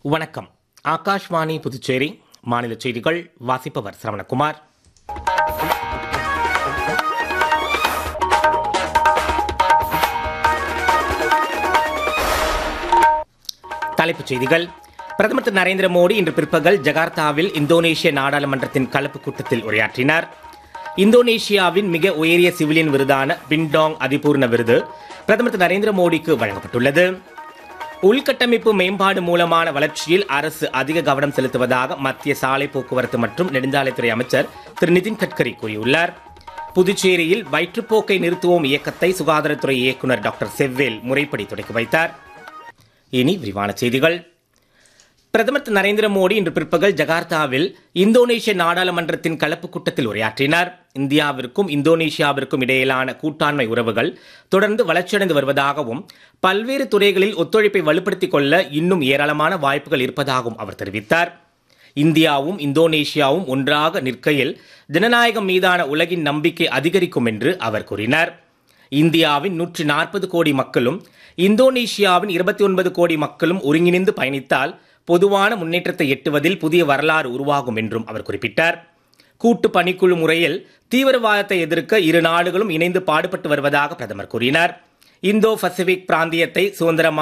வணக்கம் ஆகாஷ்வாணி புதுச்சேரி மாநில செய்திகள் வாசிப்பவர் சரவணகுமார் தலைப்புச் செய்திகள் பிரதமர் திரு நரேந்திர மோடி இன்று பிற்பகல் ஜகார்த்தாவில் இந்தோனேஷிய நாடாளுமன்றத்தின் கலப்பு கூட்டத்தில் உரையாற்றினார் இந்தோனேஷியாவின் மிக உயரிய சிவிலியன் விருதான பின்டாங் அதிபூர்ண விருது பிரதமர் திரு நரேந்திர மோடிக்கு வழங்கப்பட்டுள்ளது உள்கட்டமைப்பு மேம்பாடு மூலமான வளர்ச்சியில் அரசு அதிக கவனம் செலுத்துவதாக மத்திய சாலை போக்குவரத்து மற்றும் நெடுஞ்சாலைத்துறை அமைச்சர் திரு நிதின் கட்கரி கூறியுள்ளார் புதுச்சேரியில் வயிற்றுப்போக்கை நிறுத்துவோம் இயக்கத்தை சுகாதாரத்துறை இயக்குநர் டாக்டர் செவ்வேல் முறைப்படி தொடக்கி வைத்தார் இனி விரிவான செய்திகள் பிரதமர் திரு நரேந்திர மோடி இன்று பிற்பகல் ஜகார்த்தாவில் இந்தோனேஷிய நாடாளுமன்றத்தின் கலப்பு கூட்டத்தில் உரையாற்றினார் இந்தியாவிற்கும் இந்தோனேஷியாவிற்கும் இடையிலான கூட்டாண்மை உறவுகள் தொடர்ந்து வளர்ச்சியடைந்து வருவதாகவும் பல்வேறு துறைகளில் ஒத்துழைப்பை வலுப்படுத்திக் கொள்ள இன்னும் ஏராளமான வாய்ப்புகள் இருப்பதாகவும் அவர் தெரிவித்தார் இந்தியாவும் இந்தோனேஷியாவும் ஒன்றாக நிற்கையில் ஜனநாயகம் மீதான உலகின் நம்பிக்கை அதிகரிக்கும் என்று அவர் கூறினார் இந்தியாவின் நூற்றி நாற்பது கோடி மக்களும் இந்தோனேஷியாவின் இருபத்தி ஒன்பது கோடி மக்களும் ஒருங்கிணைந்து பயணித்தால் பொதுவான முன்னேற்றத்தை எட்டுவதில் புதிய வரலாறு உருவாகும் என்றும் அவர் குறிப்பிட்டார் கூட்டு பணிக்குழு முறையில் தீவிரவாதத்தை எதிர்க்க இரு நாடுகளும் இணைந்து பாடுபட்டு வருவதாக பிரதமர் கூறினார் இந்தோ பசிபிக் பிராந்தியத்தை சுதந்திரமாக